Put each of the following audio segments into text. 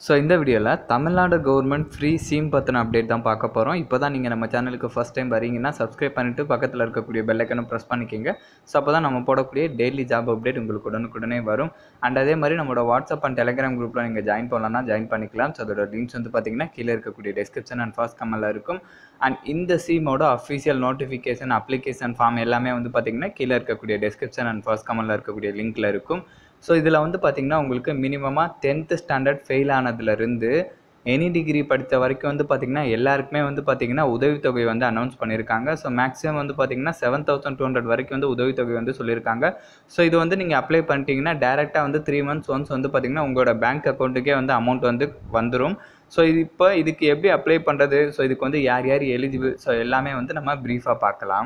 so இந்த வீடியோவில் Tamil Nadu government free scheme பற்றின அப்டேட் தான் பார்க்க போகிறோம் இப்போ தான் நீங்கள் நம்ம சேனலுக்கு ஃபஸ்ட் டைம் வரீங்கன்னா சப்ஸ்கிரைப் பண்ணிவிட்டு பக்கத்தில் இருக்கக்கூடிய பெல்லைக்கனும் ப்ரெஸ் பண்ணிக்கோங்க ஸோ அப்போ தான் நம்ம போடக்கூடிய டெய்லி ஜாப் அப்டேட் உங்களுக்கு உடனுக்குடனே வரும் அண்ட் அதே மாதிரி நம்மளோட வாட்ஸ்அப் அண்ட் டெலிகிராம் குரூப்பில் நீங்கள் ஜாயின் பண்ணலாம்னா ஜாயின் பண்ணிக்கலாம் ஸோ அதோட லிங்க்ஸ் வந்து பார்த்தீங்கன்னா கீழே இருக்கக்கூடிய டிஸ்கிரிப்ஷன் அண்ட் ஃபர்ஸ்ட் கமெண்டில் இருக்கும் அண்ட் இந்த சீமோட அஃபிஷியல் நோட்டிஃபிகேஷன் அப்ளிகேஷன் ஃபார்ம் எல்லாமே வந்து பார்த்தீங்கன்னா கீழே இருக்கக்கூடிய டிஸ்கிரிப்ஷன் அண்ட் ஃபர்ஸ்ட் கமெண்டில் இருக்கக்கூடிய லிங்க்கில் இருக்கும் ஸோ இதில் வந்து பார்த்திங்கன்னா உங்களுக்கு மினிமமாக டென்த்து ஸ்டாண்டர்ட் ஃபெயில் ஆனதுலேருந்து எனி டிகிரி படித்த வரைக்கும் வந்து பார்த்திங்கன்னா எல்லாருக்குமே வந்து பார்த்திங்கன்னா உதவித்தொகை வந்து அனௌன்ஸ் பண்ணியிருக்காங்க ஸோ மேக்ஸிமம் வந்து பார்த்திங்கன்னா செவன் தௌசண்ட் டூ ஹண்ட்ரட் வரைக்கும் வந்து உதவித்தொகை வந்து சொல்லியிருக்காங்க ஸோ இது வந்து நீங்கள் அப்ளை பண்ணிட்டீங்கன்னா டேரெக்டாக வந்து த்ரீ மந்த்ஸ் ஒன்ஸ் வந்து பார்த்திங்கன்னா உங்களோட பேங்க் அக்கௌண்ட்டுக்கே வந்து அமௌண்ட் வந்து வந்துடும் ஸோ இது இப்போ இதுக்கு எப்படி அப்ளை பண்ணுறது ஸோ இதுக்கு வந்து யார் யார் எலிஜிபிள் ஸோ எல்லாமே வந்து நம்ம ப்ரீஃபாக பார்க்கலாம்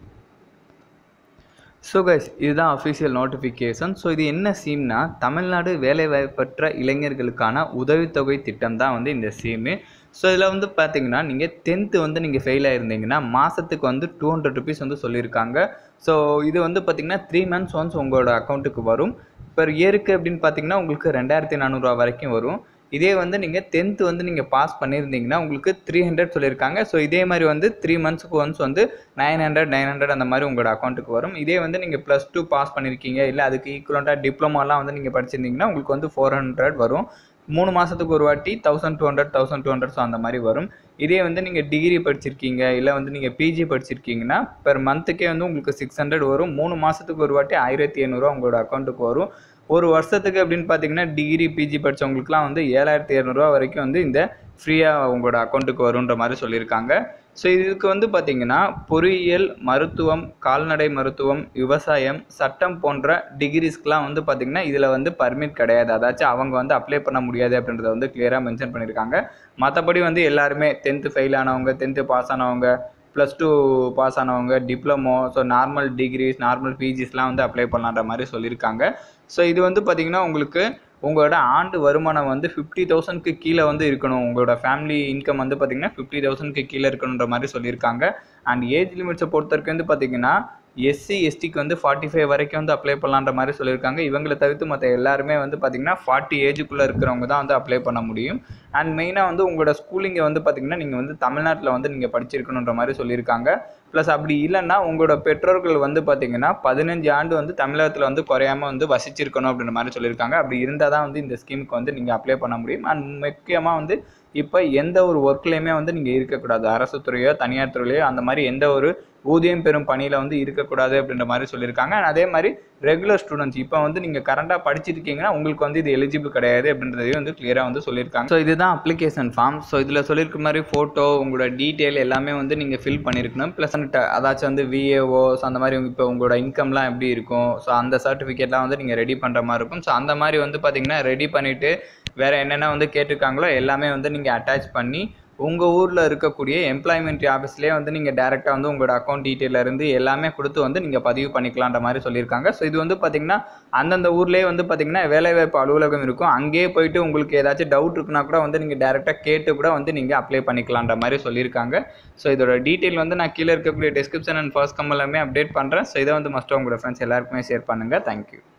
ஸோ கைஸ் இதுதான் அஃபிஷியல் நோட்டிஃபிகேஷன் ஸோ இது என்ன ஸ்கீம்னா தமிழ்நாடு வேலைவாய்ப்பற்ற இளைஞர்களுக்கான உதவித்தொகை திட்டம் தான் வந்து இந்த ஸ்கீமு ஸோ இதில் வந்து பார்த்தீங்கன்னா நீங்கள் டென்த்து வந்து நீங்கள் ஃபெயில் ஆயிருந்தீங்கன்னா மாதத்துக்கு வந்து டூ ஹண்ட்ரட் ருபீஸ் வந்து சொல்லியிருக்காங்க ஸோ இது வந்து பார்த்திங்கன்னா த்ரீ மந்த்ஸ் ஒன்ஸ் உங்களோட அக்கௌண்ட்டுக்கு வரும் இப்போ இயருக்கு அப்படின்னு பார்த்தீங்கன்னா உங்களுக்கு ரெண்டாயிரத்தி நானூறுரூவா வரைக்கும் வரும் இதே வந்து நீங்கள் டென்த்து வந்து நீங்கள் பாஸ் பண்ணியிருந்தீங்கன்னா உங்களுக்கு த்ரீ ஹண்ட்ரட் சொல்லியிருக்காங்க ஸோ இதே மாதிரி வந்து த்ரீ மந்த்ஸ்க்கு ஒன்ஸ் வந்து நைன் ஹண்ட்ரட் நைன் ஹண்ட்ரட் அந்த மாதிரி உங்களோட அக்கௌண்ட்டுக்கு வரும் இதே வந்து நீங்கள் ப்ளஸ் டூ பாஸ் பண்ணியிருக்கீங்க இல்லை அதுக்கு ஈக்குவலண்ட்டாக டிப்ளமாலாம் வந்து நீங்கள் படிச்சிருந்தீங்கன்னா உங்களுக்கு வந்து ஃபோர் ஹண்ட்ரட் வரும் மூணு மாதத்துக்கு ஒரு வாட்டி thousand two hundred thousand two hundred so அந்த மாதிரி வரும் இதே வந்து நீங்கள் டிகிரி படிச்சிருக்கீங்க இல்லை வந்து நீங்கள் பிஜி படிச்சிருக்கீங்கன்னா பெர் மந்த்துக்கே வந்து உங்களுக்கு சிக்ஸ் ஹண்ட்ரட் வரும் மூணு மாதத்துக்கு ஒரு வாட்டி ஆயிரத்தி எண்ணூறுவா உங்களோட அக்கௌண்ட்டுக்கு வரும் ஒரு வருஷத்துக்கு அப்படின்னு பார்த்தீங்கன்னா டிகிரி பிஜி படித்தவங்களுக்குலாம் வந்து ஏழாயிரத்தி இரநூறுவா வரைக்கும் வந்து இந்த ஃப்ரீயாக உங்களோட அக்கௌண்ட்டுக்கு வருன்ற மாதிரி சொல்லியிருக்காங்க ஸோ இதுக்கு வந்து பார்த்திங்கன்னா பொறியியல் மருத்துவம் கால்நடை மருத்துவம் விவசாயம் சட்டம் போன்ற டிகிரிஸ்க்கெலாம் வந்து பார்த்திங்கன்னா இதில் வந்து பர்மிட் கிடையாது அதாச்சும் அவங்க வந்து அப்ளை பண்ண முடியாது அப்படின்றத வந்து கிளியராக மென்ஷன் பண்ணியிருக்காங்க மற்றபடி வந்து எல்லாருமே டென்த்து ஃபெயில் ஆனவங்க டென்த்து பாஸ் ஆனவங்க ப்ளஸ் டூ பாஸ் ஆனவங்க diploma so normal degrees normal பிஜிஸ்லாம் வந்து அப்ளை பண்ணலான்ற மாதிரி சொல்லியிருக்காங்க ஸோ இது வந்து பார்த்திங்கன்னா உங்களுக்கு உங்களோட ஆண்டு வருமானம் வந்து ஃபிஃப்டி தௌசண்ட்க்கு கீழே வந்து இருக்கணும் உங்களோட ஃபேமிலி இன்கம் வந்து பார்த்திங்கன்னா ஃபிஃப்டி தௌசண்ட்க்கு கீழே இருக்கணுன்ற மாதிரி சொல்லியிருக்காங்க அண்ட் ஏஜ் லிமிட்ஸை பொறுத்த வரைக்கும் வந்து பார்த்திங்கன்னா எஸ்சி எஸ்டிக்கு வந்து ஃபார்ட்டி ஃபைவ் வரைக்கும் வந்து அப்ளை பண்ணலான்ற மாதிரி சொல்லியிருக்காங்க இவங்களை தவிர்த்து மற்ற எல்லாருமே வந்து பார்த்திங்கன்னா ஃபார்ட்டி ஏஜுக்குள்ளே இருக்கிறவங்க தான் வந்து அப்ளை பண்ண முடியும் அண்ட் மெயினாக வந்து உங்களோட ஸ்கூலிங்கை வந்து பார்த்திங்கன்னா நீங்கள் வந்து தமிழ்நாட்டில் வந்து நீங்கள் படிச்சிருக்கணுன்ற மாதிரி சொல்லியிருக்காங்க ப்ளஸ் அப்படி இல்லைன்னா உங்களோட பெற்றோர்கள் வந்து பார்த்திங்கன்னா பதினஞ்சு ஆண்டு வந்து தமிழகத்தில் வந்து குறையாமல் வந்து வசிச்சிருக்கணும் அப்படின்ற மாதிரி சொல்லியிருக்காங்க அப்படி இருந்தால் தான் வந்து இந்த ஸ்கீமுக்கு வந்து நீங்கள் அப்ளை பண்ண முடியும் அண்ட் முக்கியமாக வந்து இப்போ எந்த ஒரு ஒர்க்லேயுமே வந்து நீங்கள் இருக்கக்கூடாது அரசு துறையோ தனியார் துறையோ அந்த மாதிரி எந்த ஒரு ஊதியம் பெறும் பணியில் வந்து இருக்கக்கூடாது அப்படின்ற மாதிரி சொல்லியிருக்காங்க அண்ட் அதே மாதிரி ரெகுலர் ஸ்டூடெண்ட்ஸ் இப்போ வந்து நீங்கள் கரண்டாக படிச்சிருக்கீங்கன்னா உங்களுக்கு வந்து இது எலிஜிபிள் கிடையாது அப்படின்றதையும் வந்து கிளியராக வந்து சொல்லியிருக்காங்க ஸோ இதுதான் அப்ளிகேஷன் ஃபார்ம் ஸோ இதில் சொல்லியிருக்க மாதிரி ஃபோட்டோ உங்களோட டீட்டெயில் எல்லாமே வந்து நீங்கள் ஃபில் பண்ணியிருக்கணும் ப்ளஸ் அதாச்சும் வந்து விஏஓ ஸோ அந்த மாதிரி இப்போ உங்களோட இன்கம்லாம் எப்படி இருக்கும் ஸோ அந்த சர்டிஃபிகேட்லாம் வந்து நீங்கள் ரெடி பண்ணுற மாதிரி இருக்கும் ஸோ அந்த மாதிரி வந்து பார்த்தீங்கன்னா ரெடி பண்ணிவிட்டு வேறு என்னென்ன வந்து கேட்டிருக்காங்களோ எல்லாமே வந்து நீங்கள் அட்டாச் பண்ணி உங்கள் ஊரில் இருக்கக்கூடிய எம்ப்ளாய்மெண்ட் ஆஃபீஸ்லேயே வந்து நீங்கள் டேரெக்டாக வந்து உங்களோட அக்கௌண்ட் டீட்டெயிலேருந்து எல்லாமே கொடுத்து வந்து நீங்கள் பதிவு பண்ணிக்கலான்ற மாதிரி சொல்லியிருக்காங்க ஸோ இது வந்து பார்த்திங்கன்னா அந்தந்த ஊர்லேயே வந்து பார்த்திங்கன்னா வேலைவாய்ப்பு அலுவலகம் இருக்கும் அங்கேயே போயிட்டு உங்களுக்கு ஏதாச்சும் டவுட் இருக்குன்னா கூட வந்து நீங்கள் டேரெக்டாக கேட்டு கூட வந்து நீங்கள் அப்ளை பண்ணிக்கலான்ற மாதிரி சொல்லியிருக்காங்க ஸோ இதோட டீட்டெயில் வந்து நான் கீழே இருக்கக்கூடிய டிஸ்கிரிப்ஷன் அண்ட் ஃபர்ஸ்ட் கம்பெல்லாமே அப்டேட் பண்ணுறேன் ஸோ இதை வந்து மஸ்ட்டாக உங்களோட ஃப்ரெண்ட்ஸ் எல்லாருக்குமே ஷேர் பண்ணுங்கள் தேங்க்யூ